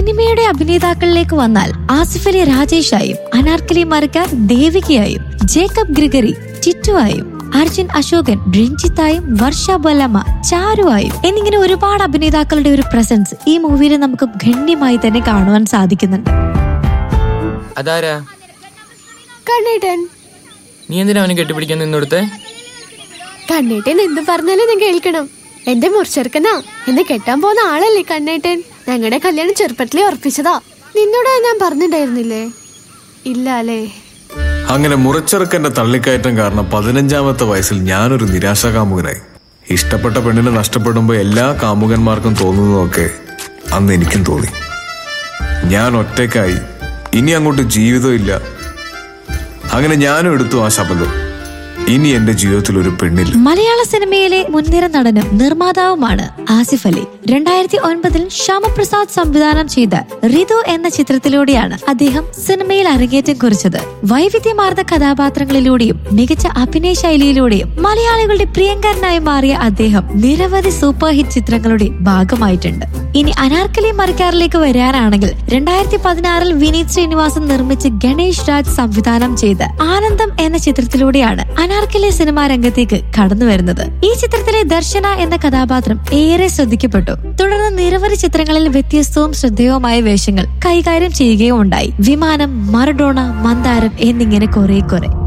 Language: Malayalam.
സിനിമയുടെ അഭിനേതാക്കളിലേക്ക് വന്നാൽ ആസിഫ് അലി രാജേഷായും അനാർക്കലി മരക്കാർ ദേവികയായും ജേക്കബ് ഗ്രിഗറി ടിറ്റുവായും അർജുൻ അശോകൻ രഞ്ജിത്തായും വർഷ ബൊലമ്മ ചാരുവായും എന്നിങ്ങനെ ഒരുപാട് അഭിനേതാക്കളുടെ ഒരു പ്രസൻസ് ഈ മൂവിയിൽ നമുക്ക് ഗണ്യമായി തന്നെ കാണുവാൻ സാധിക്കുന്നുണ്ട് അതാരാ കണ്ണേട്ടൻ നീ എന്തിനാ അവനെ കെട്ടിപ്പിടിക്കാൻ നിന്നെടുത്ത് കണ്ണേട്ടൻ എന്ത് പറഞ്ഞാലും ഞാൻ കേൾക്കണം എന്റെ മുറിച്ചെറുക്കനാ എന്നെ കെട്ടാൻ പോകുന്ന ആളല്ലേ കണ്ണേട്ടൻ ഞങ്ങളുടെ കല്യാണം ചെറുപ്പത്തിലേ ഉറപ്പിച്ചതാ നിന്നോട് ഞാൻ പറഞ്ഞിട്ടുണ്ടായിരുന്നില്ലേ ഇല്ല അല്ലേ അങ്ങനെ മുറച്ചെറുക്കന്റെ തള്ളിക്കയറ്റം കാരണം പതിനഞ്ചാമത്തെ വയസ്സിൽ ഞാനൊരു നിരാശാകാമുകനായി ഇഷ്ടപ്പെട്ട പെണ്ണിനെ നഷ്ടപ്പെടുമ്പോൾ എല്ലാ കാമുകന്മാർക്കും തോന്നുന്നതൊക്കെ അന്ന് എനിക്കും തോന്നി ഞാൻ ഒറ്റയ്ക്കായി ഇനി അങ്ങോട്ട് ജീവിതമില്ല അങ്ങനെ ഞാനും എടുത്തു ആ ശബ്ദം ഇനി എന്റെ ജീവിതത്തിൽ ഒരു പെണ്ണില്ല മലയാള സിനിമയിലെ മുൻനിര നടനും നിർമ്മാതാവുമാണ് ആസിഫ് അലി രണ്ടായിരത്തി ഒൻപതിൽ ശ്യാമപ്രസാദ് സംവിധാനം ചെയ്ത ഋതു എന്ന ചിത്രത്തിലൂടെയാണ് അദ്ദേഹം സിനിമയിൽ അരങ്ങേറ്റം കുറിച്ചത് വൈവിധ്യമാർന്ന കഥാപാത്രങ്ങളിലൂടെയും മികച്ച അഭിനയ ശൈലിയിലൂടെയും മലയാളികളുടെ പ്രിയങ്കരനായി മാറിയ അദ്ദേഹം നിരവധി സൂപ്പർ ഹിറ്റ് ചിത്രങ്ങളുടെ ഭാഗമായിട്ടുണ്ട് ഇനി അനാർക്കലി മറിക്കാറിലേക്ക് വരാനാണെങ്കിൽ രണ്ടായിരത്തി പതിനാറിൽ വിനീത് ശ്രീനിവാസൻ നിർമ്മിച്ച് ഗണേഷ് രാജ് സംവിധാനം ചെയ്ത ആനന്ദം എന്ന ചിത്രത്തിലൂടെയാണ് അനാർക്കലി സിനിമാ രംഗത്തേക്ക് കടന്നു വരുന്നത് ഈ ചിത്രത്തിലെ ദർശന എന്ന കഥാപാത്രം ഏറെ ശ്രദ്ധിക്കപ്പെട്ടു തുടർന്ന് നിരവധി ചിത്രങ്ങളിൽ വ്യത്യസ്തവും ശ്രദ്ധേയവുമായ വേഷങ്ങൾ കൈകാര്യം ചെയ്യുകയും ഉണ്ടായി വിമാനം മറഡോണ മന്ദാരം എന്നിങ്ങനെ കുറെ കുറെ